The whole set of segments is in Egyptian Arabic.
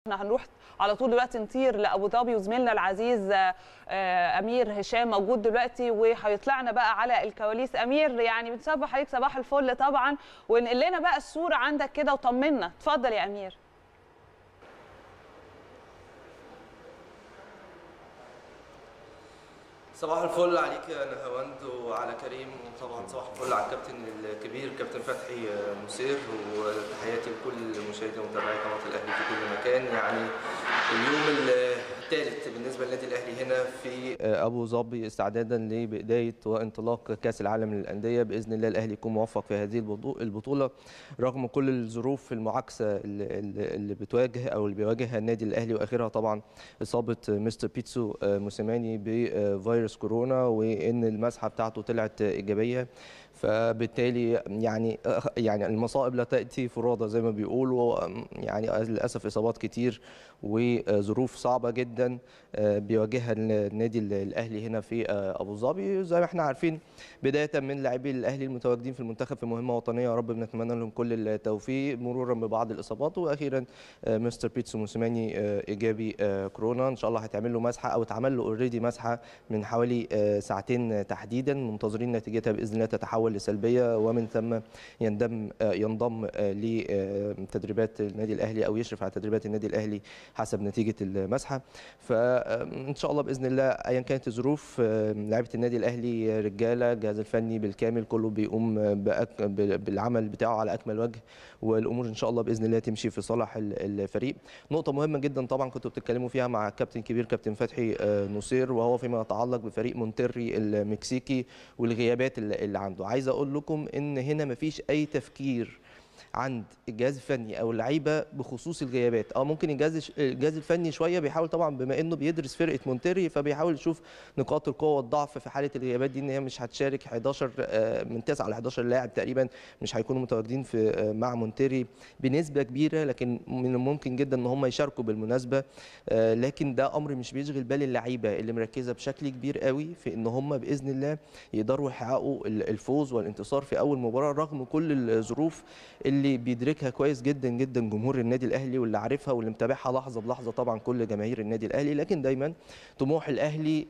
احنا هنروح على طول دلوقتي نطير لابو ظبي وزميلنا العزيز امير هشام موجود دلوقتي وهيطلعنا بقى على الكواليس امير يعني بنصبح عليك صباح الفل طبعا ونقل لنا بقى الصوره عندك كده وطمنا اتفضل يا امير صباح الفل عليك يا نهاوند وعلى كريم وطبعا صباح الفل على الكابتن الكبير كابتن فتحي مسير وتحياتي لكل مشاهدي ومتابعي قناه الاهلي في كل مكان يعني اليوم الثالث بالنسبه للنادي الاهلي هنا في ابو ظبي استعدادا لبدايه وانطلاق كاس العالم للانديه باذن الله الاهلي يكون موفق في هذه البطوله رغم كل الظروف المعاكسه اللي بتواجه او اللي بيواجهها النادي الاهلي واخرها طبعا اصابه مستر بيتسو موسيماني بفيروس كورونا وان المسحه بتاعته طلعت ايجابيه فبالتالي يعني يعني المصائب لا تاتي فرادى زي ما بيقولوا يعني للاسف اصابات كتير وظروف صعبه جدا بيواجهها النادي الاهلي هنا في ابو ظبي زي ما احنا عارفين بدايه من لاعبي الاهلي المتواجدين في المنتخب في مهمه وطنيه يا رب بنتمنى لهم كل التوفيق مرورا ببعض الاصابات واخيرا مستر بيتسو موسيماني ايجابي كورونا ان شاء الله هتعمل له مسحه او اتعمل له اوريدي مسحه من حوالي ساعتين تحديدا منتظرين نتيجتها باذن الله تتحول لسلبيه ومن ثم يندم ينضم لتدريبات النادي الاهلي او يشرف على تدريبات النادي الاهلي حسب نتيجه المسحه فان شاء الله باذن الله ايا كانت الظروف لعيبه النادي الاهلي رجاله الجهاز الفني بالكامل كله بيقوم بالعمل بتاعه على اكمل وجه والامور ان شاء الله باذن الله تمشي في صالح الفريق نقطه مهمه جدا طبعا كنتوا بتتكلموا فيها مع كابتن كبير كابتن فتحي نصير وهو فيما يتعلق بفريق مونتري المكسيكي والغيابات اللي عنده عايز اقول لكم ان هنا مفيش اي تفكير عند الجهاز الفني او اللعيبه بخصوص الغيابات اه ممكن الجهاز الجهاز الفني شويه بيحاول طبعا بما انه بيدرس فرقه مونتري فبيحاول يشوف نقاط القوه والضعف في حاله الغيابات دي ان هي مش هتشارك 11 من 9 ل 11 لاعب تقريبا مش هيكونوا متواجدين في مع مونتري بنسبه كبيره لكن من الممكن جدا ان هم يشاركوا بالمناسبه لكن ده امر مش بيشغل بال اللعيبه اللي مركزه بشكل كبير قوي في ان هم باذن الله يقدروا يحققوا الفوز والانتصار في اول مباراه رغم كل الظروف اللي بيدركها كويس جدا جدا جمهور النادي الاهلي واللي عارفها واللي متابعها لحظه بلحظه طبعا كل جماهير النادي الاهلي لكن دايما طموح الاهلي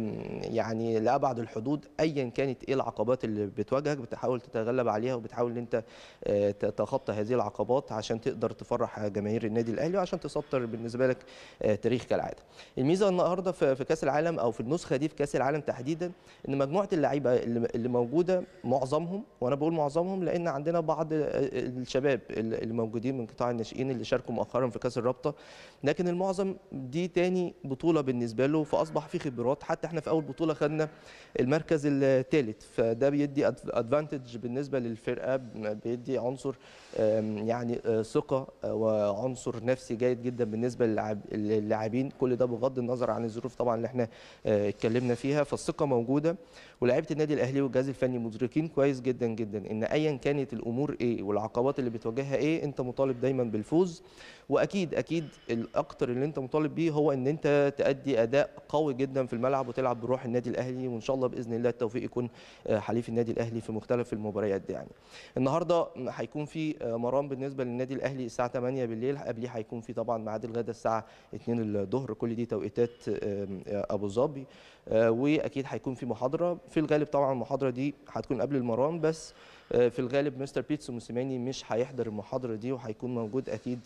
يعني لابعد الحدود ايا كانت ايه العقبات اللي بتواجهك بتحاول تتغلب عليها وبتحاول ان انت تتخطى هذه العقبات عشان تقدر تفرح جماهير النادي الاهلي وعشان تسطر بالنسبه لك تاريخ كالعاده. الميزه النهارده في كاس العالم او في النسخه دي في كاس العالم تحديدا ان مجموعه اللعيبه اللي موجوده معظمهم وانا بقول معظمهم لان عندنا بعض الشباب اللي موجودين من قطاع الناشئين اللي شاركوا مؤخرا في كاس الرابطه لكن المعظم دي تاني بطوله بالنسبه له فاصبح في خبرات حتى احنا في اول بطوله خدنا المركز الثالث فده بيدي ادفانتج بالنسبه للفرقه بيدي عنصر يعني ثقه وعنصر نفسي جيد جدا بالنسبه للاعبين كل ده بغض النظر عن الظروف طبعا اللي احنا اتكلمنا فيها فالثقه موجوده ولاعيبه النادي الاهلي والجهاز الفني مدركين كويس جدا جدا ان ايا كانت الامور ايه والعقبات اللي بتواجهها ايه انت مطالب دايما بالفوز واكيد اكيد الاكتر اللي انت مطالب بيه هو ان انت تادي اداء قوي جدا في الملعب وتلعب بروح النادي الاهلي وان شاء الله باذن الله التوفيق يكون حليف النادي الاهلي في مختلف المباريات دي يعني النهارده هيكون في مران بالنسبه للنادي الاهلي الساعه 8 بالليل قبليه هيكون في طبعا ميعاد الغداء الساعه 2 الظهر كل دي توقيتات ابو ظبي واكيد هيكون في محاضره في الغالب طبعا المحاضره دي هتكون قبل المران بس في الغالب مستر بيتسو موسيماني مش هيحضر المحاضره دي وهيكون موجود اكيد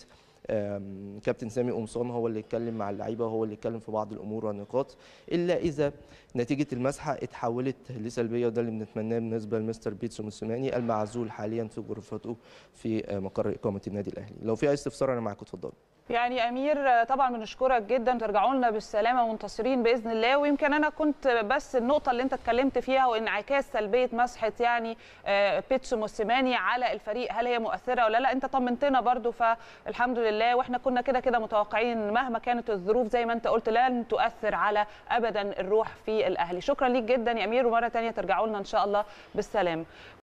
كابتن سامي قمصان هو اللي يتكلم مع اللعيبه وهو اللي يتكلم في بعض الامور والنقاط الا اذا نتيجه المسحه اتحولت لسلبيه وده اللي بنتمناه بالنسبه لمستر بيتسو موسيماني المعزول حاليا في غرفته في مقر اقامه النادي الاهلي لو في اي استفسار انا معاكم اتفضلوا يعني امير طبعا بنشكرك جدا ترجعوا لنا بالسلامه منتصرين باذن الله ويمكن انا كنت بس النقطه اللي انت اتكلمت فيها وانعكاس سلبيه مسحه يعني بيتسو موسيماني على الفريق هل هي مؤثره ولا لا انت طمنتنا برضو فالحمد لله واحنا كنا كده كده متوقعين مهما كانت الظروف زي ما انت قلت لن تؤثر على ابدا الروح في الاهلي شكرا ليك جدا يا امير ومره ثانيه ترجعوا لنا ان شاء الله بالسلامه